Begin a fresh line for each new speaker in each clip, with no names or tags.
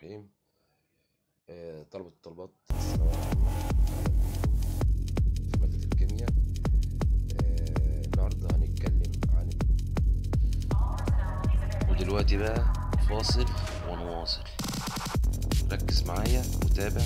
الرحيم آه، طلبة الطلبات الثانوية العامة في مادة الكيمياء آه، النهاردة هنتكلم عن ودلوقتي بقى فاصل ونواصل ركز معايا وتابع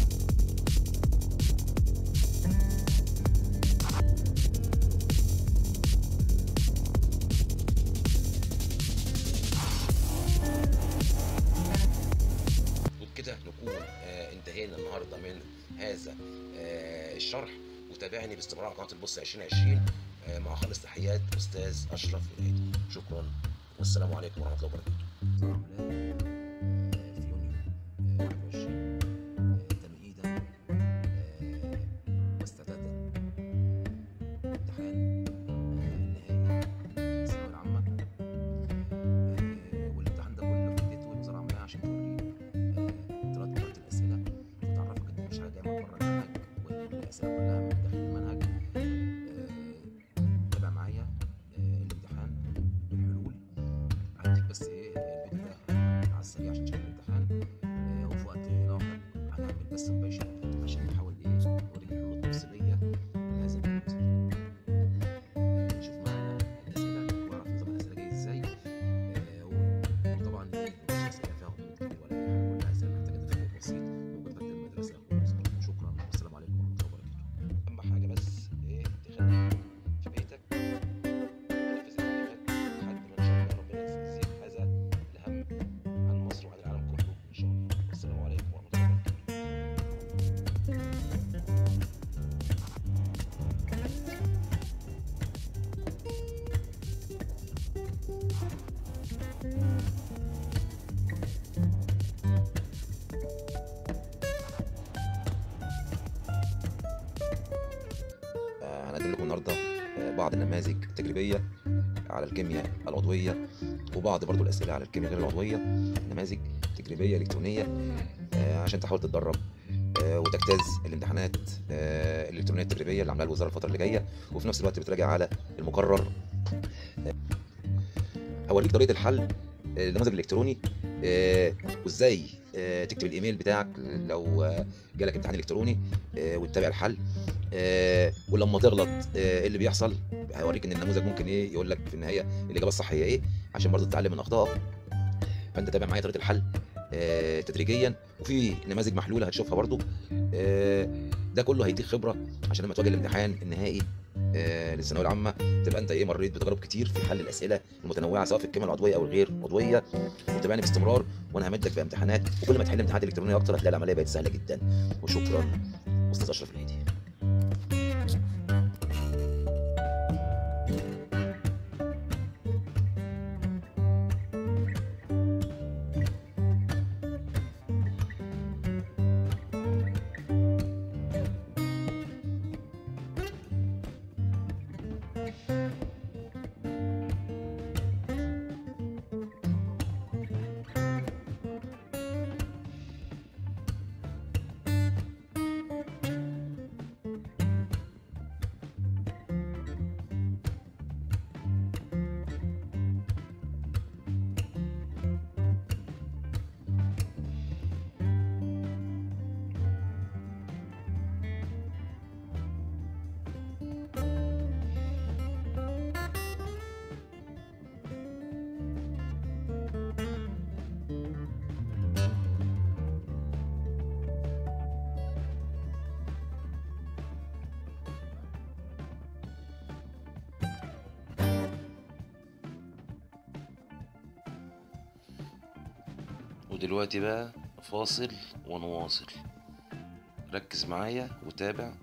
وبكده نكون آه، انتهينا النهارده من هذا آه، الشرح وتابعني باستمرار على قناه البص 2020 آه، مع خالص تحيات استاذ اشرف الهادي شكرا والسلام عليكم ورحمه الله وبركاته في يونيو 21 تمهيدا واستعدادا امتحان النهائي الثانويه العامه والامتحان ده كله فكرته الوزاره عاملاه عشان توريك طريقه طريقه الاسئله وتعرفك ان مفيش حاجه جايه من بره المنهج والاسئله كلها من داخل المنهج آه، تابع معايا آه، الامتحان بالحلول هديك بس ايه الفيديو ده على السريع عشان تشوف الامتحان آه، وفي وقت لاحق هنعمل بث مباشر عشان نحاول ايه نوريك الحلول التفصيليه لهذا البنود آه، نشوف معانا الاسئله واعرف نظام الاسئله جاي ازاي آه، وطبعا دي مش اسئله فيها غلط كتير ولا اي حاجه كلها اسئله محتاجه تفكير بسيط ممكن تقدم المدرسه خلاص شكرا والسلام عليكم ورحمه الله وبركاته اهم حاجه بس ايه تخليك في بيتك تنفذ التعليمات لحد ما ان شاء الله ربنا يزيد هذا الهم عن مصر وعن العالم كله ان شاء الله والسلام عليكم ورحمه الله وبركاته آه، هنقدم لكم النهارده آه، بعض النماذج التجريبيه على الكيمياء العضويه وبعض برضو الاسئله على الكيمياء غير العضويه نماذج تجريبيه الكترونيه آه، عشان تحاول تتدرب آه، وتجتاز الامتحانات آه، الالكترونيه التجريبيه اللي عاملاها الوزاره الفتره اللي جايه وفي نفس الوقت بتراجع على المقرر آه، هوريك طريقه الحل آه، النموذج الالكتروني آه، وازاي آه، تكتب الايميل بتاعك لو آه، جالك امتحان الكتروني آه، وتتابع الحل آه، ولما تغلط آه، ايه اللي بيحصل هوريك ان النموذج ممكن ايه يقول لك في النهايه الاجابه الصح هي ايه عشان برضه تتعلم من اخطائك فانت تابع معايا طريقه الحل آه، تدريجيا وفي نماذج محلوله هتشوفها برضه آه، ده كله هيديك خبره عشان لما تواجه الامتحان النهائي آه، للثانويه العامه تبقى انت ايه مريت بتجارب كتير في حل الاسئله المتنوعه سواء في الكيمياء العضويه او الغير عضويه وتابعني باستمرار وانا همدك في امتحانات وكل ما تحل امتحانات الكترونيه اكتر هتلاقي العمليه بقت سهله جدا وشكرا استاذ اشرف الهادي ودلوقتي بقى فاصل ونواصل ركز معايا وتابع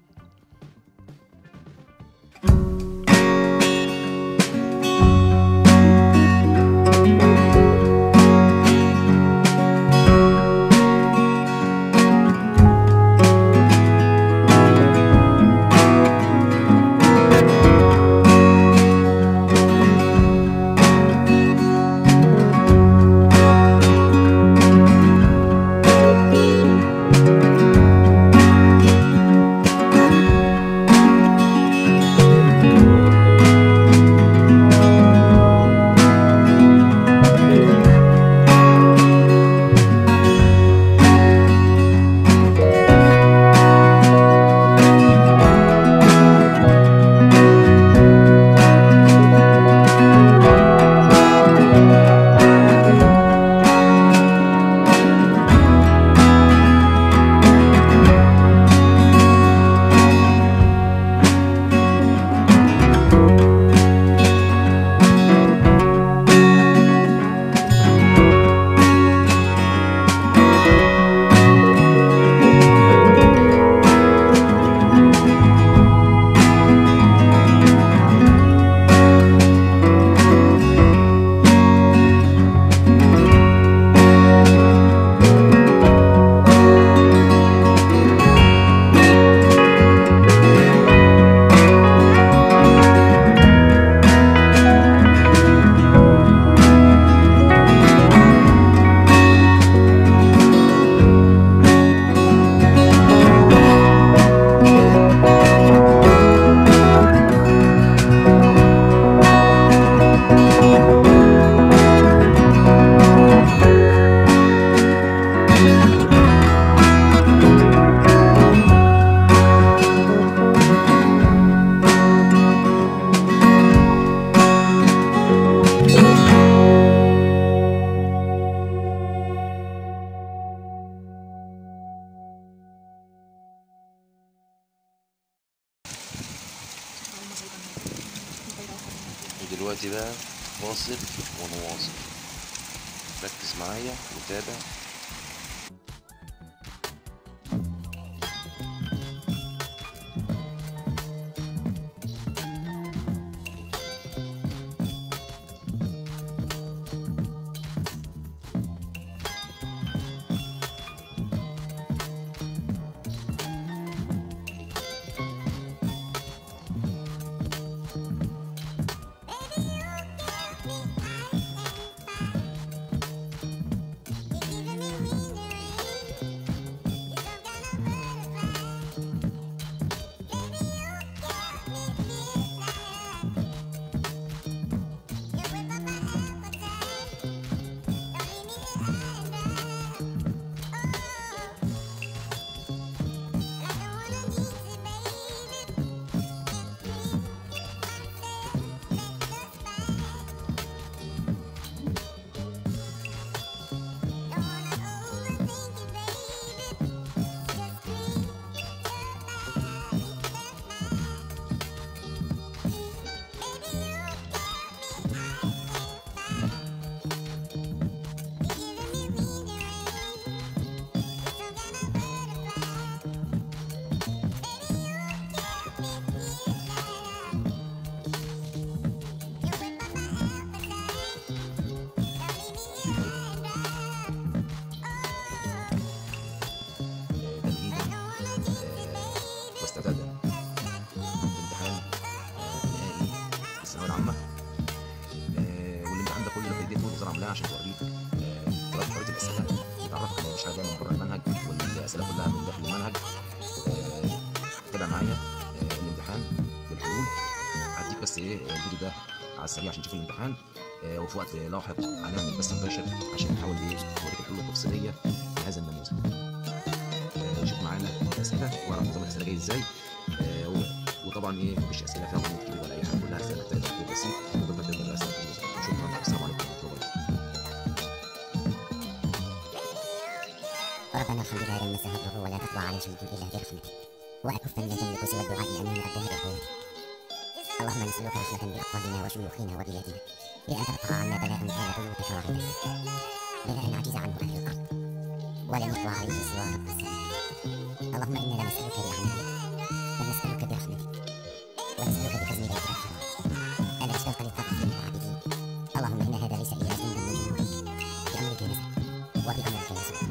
دلوقتي بقى فاصل ونواصل ركز معايا وتابع تمهيدا آه، واستعدادا لامتحان آه، نهائي الثانوية العامة آه، والامتحان ده كله فايدته الوزارة عاملاه عشان توريك آه، طريقة طريقة الأسئلة وتعرفك إن مفيش حاجة جاية من بره المنهج والأسئلة كلها من داخل المنهج آه، تابع معايا آه، الامتحان بالحلول هديك بس إيه الفيديو ده على السريع عشان تشوف الامتحان آه، وفي وقت لاحق هنعمل بس مباشر عشان نحاول ايه نوريك الحلول التفصيليه لهذا النموذج. آه، شوف معانا الاسئله واعرف نظام الاسئله جاي ازاي آه، و- وطبعا ايه مش اسئله فيها غموض كبير ولا اي حاجه كلها اسئله محتاجه تفكير بسيط وتقدر تقدر الاسئله في النموذج. شكرا السلام عليكم ورحمه الله وبركاته.
ربنا الحمد لله لم يمسه الضر ولا تقضى عليه شيء الا برحمتك واكف لا تملك سوى الدعاء امام ربه بقوتك اللهم نسالك رحمه باطفالنا وشيوخنا وبلادنا بان ترفع عنا بلاء كان بيوتك واحده بلاء عجز عنه اهل الارض ولم يقوى عليه سوى رب السماء اللهم انا لا نسالك باعمالك بل نسالك برحمتك ونسالك بفضلك برحمتك الا اشتاق للطاقه العابدين اللهم ان هذا ليس الا ذنب من ذنوبك بامرك نزل وبامرك نزل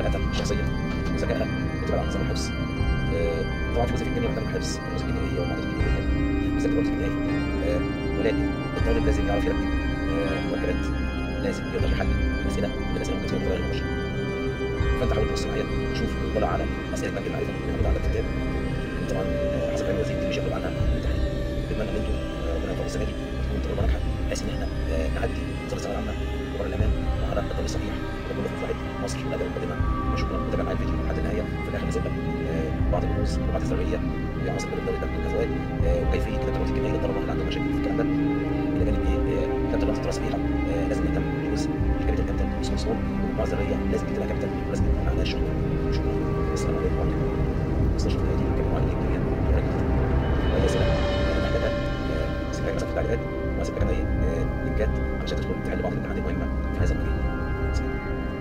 كفاءتها الشخصيه وذكائها وتبعد عن نظام الحفظ آه، طبعا في جزء في الكيمياء محتاج الحفظ والجزء الكيميائيه والمعادلات الكيميائيه بالذات الرابط الكيميائي آه، ولكن الطالب لازم يعرف يركب آه، مركبات لازم يقدر يحل الاسئله الاسئله ممكن تكون بطريقه غير مباشره فانت حاول تبص معايا تشوف اطلع على اسئله بنك المعرفه اللي موجوده على الكتاب طبعا آه، حسب كلام الوزير دي مش هيطلب عنها الامتحان بتمنى ان انتم آه، ربنا يوفقكم السنه دي وتكون تجربه ناجحه بحيث ان احنا آه، نعدي وزاره الثانويه العامه ببر الامان وعلى الطريق الصحيح وكله في مصلحه مصر والادب القادمه وشكرا وتابع معايا الفيديو لحد النهايه وفي الاخر نزل لك آه، بعض الرموز وبعض الزرعيه لعناصر كتاب الدوري الدم والكفاءات آه، وكيفيه كتابه الرموز الكيميائيه للطلبه اللي عندهم مشاكل في الكلام ده الى جانب ايه آه، كتابه الرموز الدراسيه صحيحه آه، لازم نهتم بجزء الكابيتال كابيتال اسمه صور والبعض الزرعيه لازم تكتبها كابيتال ولازم يكون عندها شغل شكرا السلام عليكم ورحمه الله مستشفى الهادي كان معالج الكيمياء واي اسئله آه، محتاجه آه، سيبها لي مثلا في التعليقات واسيب لك انا ايه آه، لينكات علشان تدخل تحل بعض الامتحانات المهمه في هذا المجال سلام.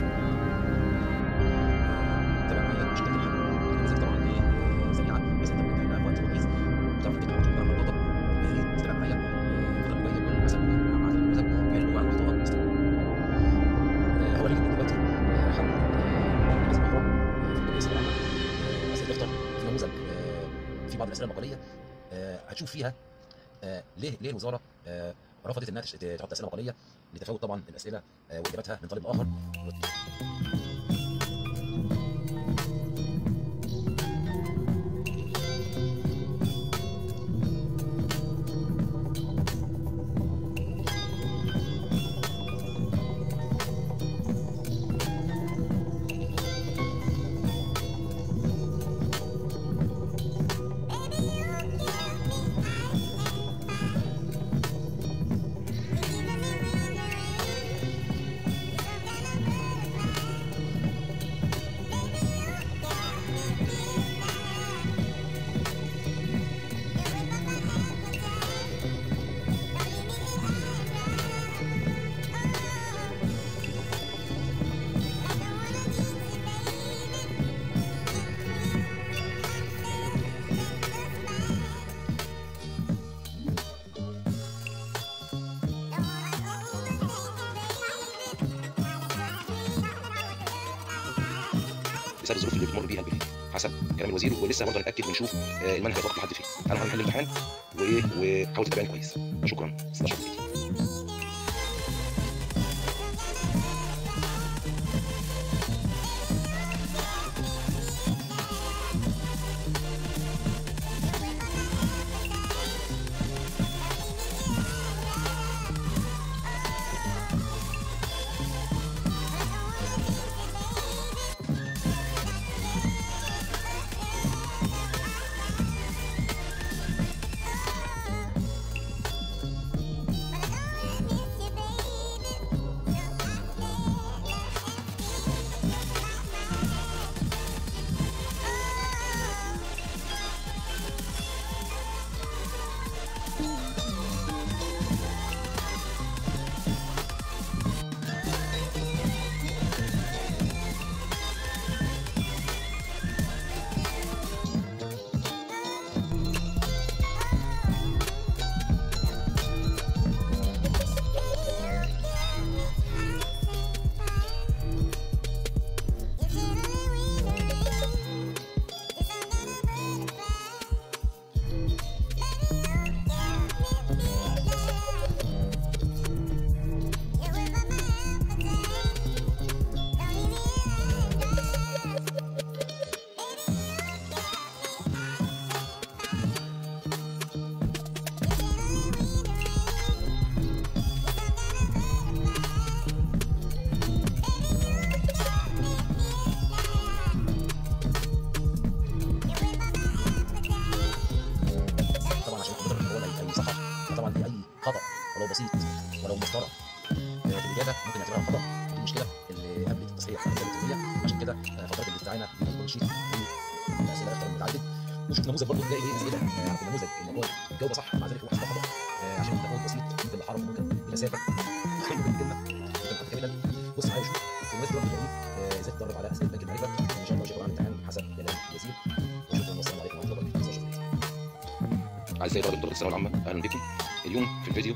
تابع معايا مش هتفهم النماذج طبعا ايه آه، سريعه بس انت ممكن تحلها في وقت كويس وتعرف تكتب وتكتب على النقطه يا ريت تتابع معايا آه، الفتره اللي جايه كل مثلا مع مع النموذج وعلمه عن الاخطاء المستمره آه، هوريك إن دلوقتي آه، حل آه، نماذج اخرى آه، في الاسئله العامه آه، اسئله دفتر في نموذج آه، في بعض الاسئله المقاليه آه، هتشوف فيها آه، ليه ليه الوزاره آه، رفضت انها تش- تحط اسئله مقاليه لتفاوت طبعا الاسئله آه، واجاباتها من طالب لاخر بسبب الظروف اللي بتمر بيها البلاد حسب كلام الوزير ولسه برضه هنتاكد ونشوف آه، المنهج هيتوقف لحد فين انا هنحل الامتحان وايه وحاول تتابعني كويس شكرا 16 فيديو طبعا عشان الكمبيوتر هو اللي هيصحح فطبعا في اي خطا ولو بسيط ولو مسطره آه، في الاجابه ممكن نعتبرها خطا دي المشكله اللي قابلت التصحيح في الاجابه الالكترونيه عشان كده آه، فضلت الاستعانه بالايكون شيت والاسئله اكتر من متعدد وشوف نموذج برضه تلاقي ايه اسئله آه، على النموذج اللي هو الجوابه صح مع ذلك هو حسب خطا آه، عشان التفاوت بسيط ممكن بالحرف ممكن بمسافه ممكن بكلمه ممكن حتى كاملا بص معايا وشوف في النماذج برضه تلاقيه آه، ازاي تدرب على اسئله بنك المعرفه ان شاء الله مش هيبقى عن امتحان حسب كلام الوزير وشكرا والسلام عليكم ورحمه الله وبركاته اعزائي طلبه الثانويه العامه اهلا بكم اليوم في الفيديو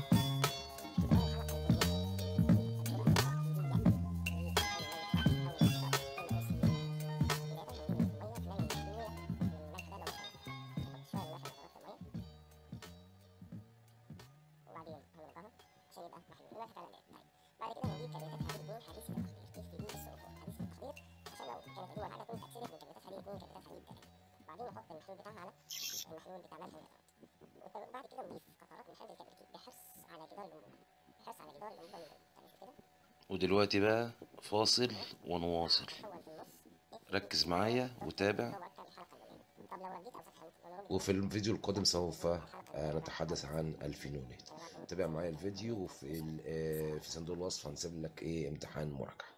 نجيب كلمات هذه الاثنين حديث التقدير كيف تجيب السقوط حديث التقدير عشان لو كانت الاول حاجه تكون تاكسير من كلمات هذه الاثنين كلمات هذه الثلاثه بعدين نحط المحلول بتاعها على المحلول بتاع ملح النيرات وبعد كده نضيف قطرات من هذا الكبريتيك بحرص على جدار الانبوبه بحرص على جدار الانبوبه من جوه تمام كده
ودلوقتي بقى فاصل ونواصل
حول في النص
ركز معايا وتابع
هو بتاع الحلقه الاولانيه طب لو رديت او فتحه ونرد
وفي الفيديو القادم سوف آه، نتحدث عن الفينولات تابع معايا الفيديو وفي ال- آه، في صندوق الوصف هنسيب لك ايه امتحان مراجعة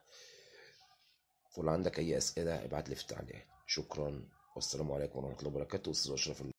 ولو عندك اي اسئلة ابعت لي في التعليقات شكرا والسلام عليكم ورحمة الله وبركاته استاذ اشرف